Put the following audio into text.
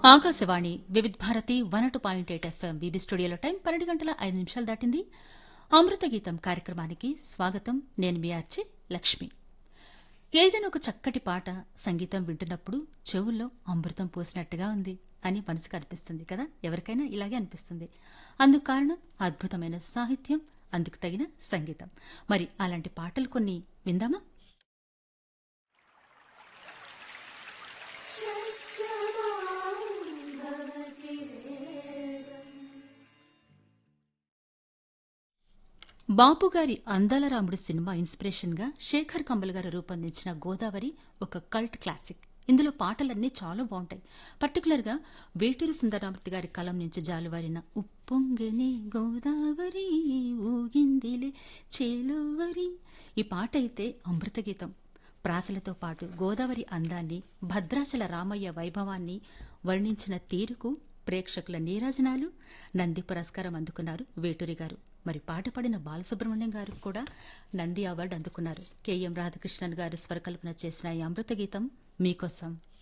Akashvani Vividh Bharati one two point eight FM BB స్టూడియోలో time పన్నెండు గంటల ఐదు నిమిషాలు దాటింది అమృత గీతం కార్యక్రమానికి స్వాగతం నేను మీ ఆర్చి లక్ష్మి ఏదైనా ఒక చక్కటి పాట సంగీతం వింటున్నప్పుడు చెవుల్లో అమృతం పోసినట్టుగా ఉంది అని మనసుకు అనిపిస్తుంది కదా ఎవరికైనా ఇలాగే అనిపిస్తుంది అందుకు కారణం అద్భుతమైన సాహిత్యం అందుకు తగిన సంగీతం మరి అలాంటి పాటలు కొన్ని విందామా బాపుగారి అందాల రాముడు సినిమా ఇన్స్పిరేషన్గా శేఖర్ కంబల్ గారు రూపొందించిన గోదావరి ఒక కల్ట్ క్లాసిక్ ఇందులో పాటలన్నీ చాలా బాగుంటాయి పర్టికులర్గా వేటూరు సుందరరామూర్తి గారి కలం నుంచి జాలువారిన ఉప్పొంగని గోదావరి ఊగిందిలే చేలోవరి ఈ పాట అయితే అమృత గీతం ప్రాసలతో పాటు గోదావరి అందాన్ని భద్రాచల రామయ్య వైభవాన్ని వర్ణించిన తీరుకు ప్రేక్షకుల నీరాజనాలు నంది పురస్కారం అందుకున్నారు వేటూరి గారు మరి పాట పాడిన బాలసుబ్రహ్మణ్యం గారు కూడా నంది అవార్డు అందుకున్నారు కెఎం రాధాకృష్ణన్ గారు స్వరకల్పన చేసిన ఈ అమృత గీతం మీకోసం